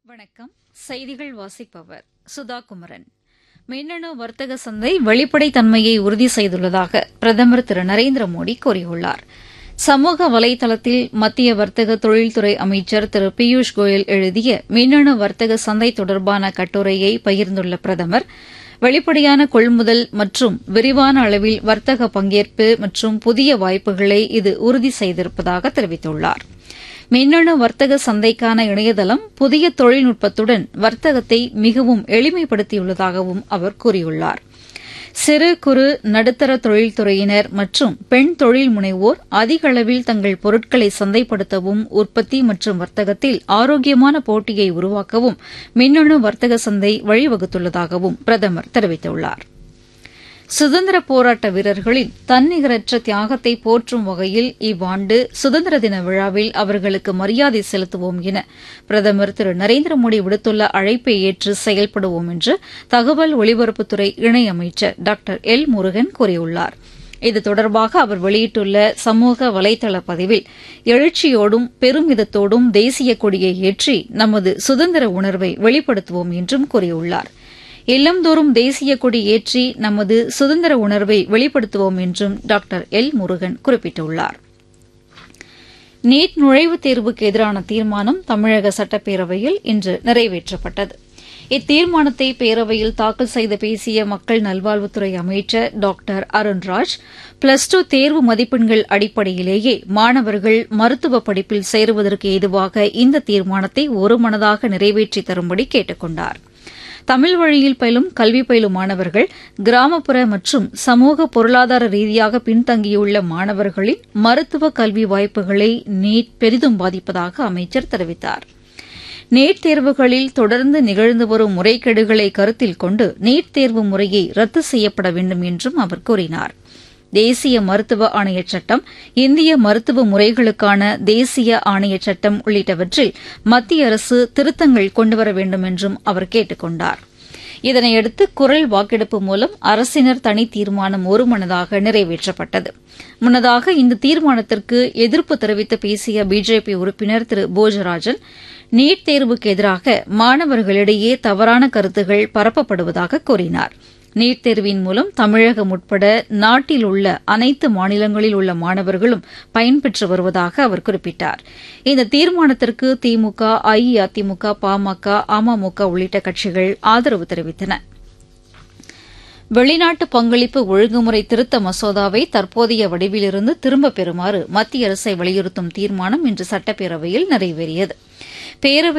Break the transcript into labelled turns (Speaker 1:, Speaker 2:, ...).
Speaker 1: வணக்கம் செய்திகள் வாசிப்பவர் சுதா குமரன் மின்னணு வர்த்தக சந்தை வெளிப்படைத்தன்மையை உறுதி செய்துள்ளதாக பிரதமர் திரு நரேந்திர மோடி கூறியுள்ளார் சமூக வலைதளத்தில் மத்திய வர்த்தக தொழில்துறை அமைச்சர் திரு பியூஷ் கோயல் எழுதிய மின்னணு வர்த்தக சந்தை தொடர்பான கட்டுரையை பகிர்ந்துள்ள பிரதமர் வெளிப்படையான கொள்முதல் மற்றும் விரிவான அளவில் வர்த்தக பங்கேற்பு மற்றும் புதிய வாய்ப்புகளை இது உறுதி செய்திருப்பதாக தெரிவித்துள்ளார் மின்னணு வர்த்தக சந்தைக்கான இணையதளம் புதிய தொழில்நுட்பத்துடன் வர்த்தகத்தை மிகவும் எளிமைப்படுத்தியுள்ளதாகவும் அவர் கூறியுள்ளார் சிறு குறு நடுத்தர தொழில்துறையினர் மற்றும் பெண் தொழில் முனைவோர் அதிக அளவில் தங்கள் பொருட்களை சந்தைப்படுத்தவும் உற்பத்தி மற்றும் வர்த்தகத்தில் ஆரோக்கியமான போட்டியை உருவாக்கவும் மின்னணு வர்த்தக சந்தை வழிவகுத்துள்ளதாகவும் பிரதமர் தெரிவித்துள்ளார் சுதந்திர போராட்ட வீரர்களின் தன்னிகரற்ற தியாகத்தை போற்றும் வகையில் இவ்வாண்டு சுதந்திர தின விழாவில் அவர்களுக்கு மரியாதை செலுத்துவோம் என பிரதமர் திரு நரேந்திர மோடி விடுத்துள்ள அழைப்பை ஏற்று செயல்படுவோம் என்று தகவல் ஒலிபரப்புத்துறை இணையமைச்சர் டாக்டர் எல் முருகன் கூறியுள்ளார் இது தொடர்பாக அவர் வெளியிட்டுள்ள சமூக வலைதள பதிவில் எழுச்சியோடும் பெருமிதத்தோடும் தேசிய கொடியை ஏற்றி நமது சுதந்திர உணர்வை வெளிப்படுத்துவோம் என்றும் கூறியுள்ளார் இல்லந்தோறும் தேசிய கொடி ஏற்றி நமது சுதந்திர உணர்வை வெளிப்படுத்துவோம் என்றும் டாக்டர் எல் முருகன் குறிப்பிட்டுள்ளார் நீட் நுழைவுத் தேர்வுக்கு எதிரான தீர்மானம் தமிழக சட்டப்பேரவையில் இன்று நிறைவேற்றப்பட்டது இத்தீர்மானத்தை பேரவையில் தாக்கல் செய்து பேசிய மக்கள் நல்வாழ்வுத்துறை அமைச்சர் டாக்டர் அருண்ராஜ் பிளஸ் டூ தேர்வு மதிப்பெண்கள் அடிப்படையிலேயே மாணவர்கள் மருத்துவ படிப்பில் சேருவதற்கு ஏதுவாக இந்த தீர்மானத்தை ஒருமனதாக நிறைவேற்றி தரும்படி கேட்டுக் கொண்டாா் தமிழ் வழியில் பயிலும் கல்வி பயிலும் மாணவர்கள் கிராமப்புற மற்றும் சமூக பொருளாதார ரீதியாக பின்தங்கியுள்ள மாணவர்களின் மருத்துவ கல்வி வாய்ப்புகளை நீட் பெரிதும் பாதிப்பதாக அமைச்சர் தெரிவித்தார் நீட் தேர்வுகளில் தொடர்ந்து நிகழ்ந்து வரும் முறைகேடுகளை கருத்தில் கொண்டு நீட் தேர்வு முறையை ரத்து செய்யப்பட வேண்டும் என்றும் அவர் கூறினார் தேசிய மருத்துவ ஆணையச் சட்டம் இந்திய மருத்துவ முறைகளுக்கான தேசிய ஆணையச் சட்டம் உள்ளிட்டவற்றில் மத்திய அரசு திருத்தங்கள் கொண்டுவர வேண்டும் என்றும் அவர் கேட்டுக் கொண்டார் இதனையடுத்து குரல் வாக்கெடுப்பு மூலம் அரசினர் தனி தீர்மானம் ஒருமனதாக நிறைவேற்றப்பட்டது முன்னதாக இந்த தீர்மானத்திற்கு எதிர்ப்பு தெரிவித்து பேசிய பிஜேபி உறுப்பினர் திரு போஜராஜன் நீட் தேர்வுக்கு எதிராக மாணவர்களிடையே தவறான கருத்துகள் பரப்பப்படுவதாக கூறினாா் நீட் தேர்வின் மூலம் தமிழகம் உட்பட நாட்டில் உள்ள அனைத்து மாநிலங்களில் உள்ள மாணவர்களும் பயன்பெற்று வருவதாக அவர் குறிப்பிட்டார் இந்த தீர்மானத்திற்கு திமுக அஇஅதிமுக பாமக அமமுக உள்ளிட்ட கட்சிகள் ஆதரவு தெரிவித்தன வெளிநாட்டு பங்களிப்பு ஒழுங்குமுறை திருத்த மசோதாவை தற்போதைய வடிவிலிருந்து திரும்பப் பெறுமாறு மத்திய அரசை வலியுறுத்தும் தீர்மானம் இன்று சட்டப்பேரவையில் நிறைவேறியது பேரவை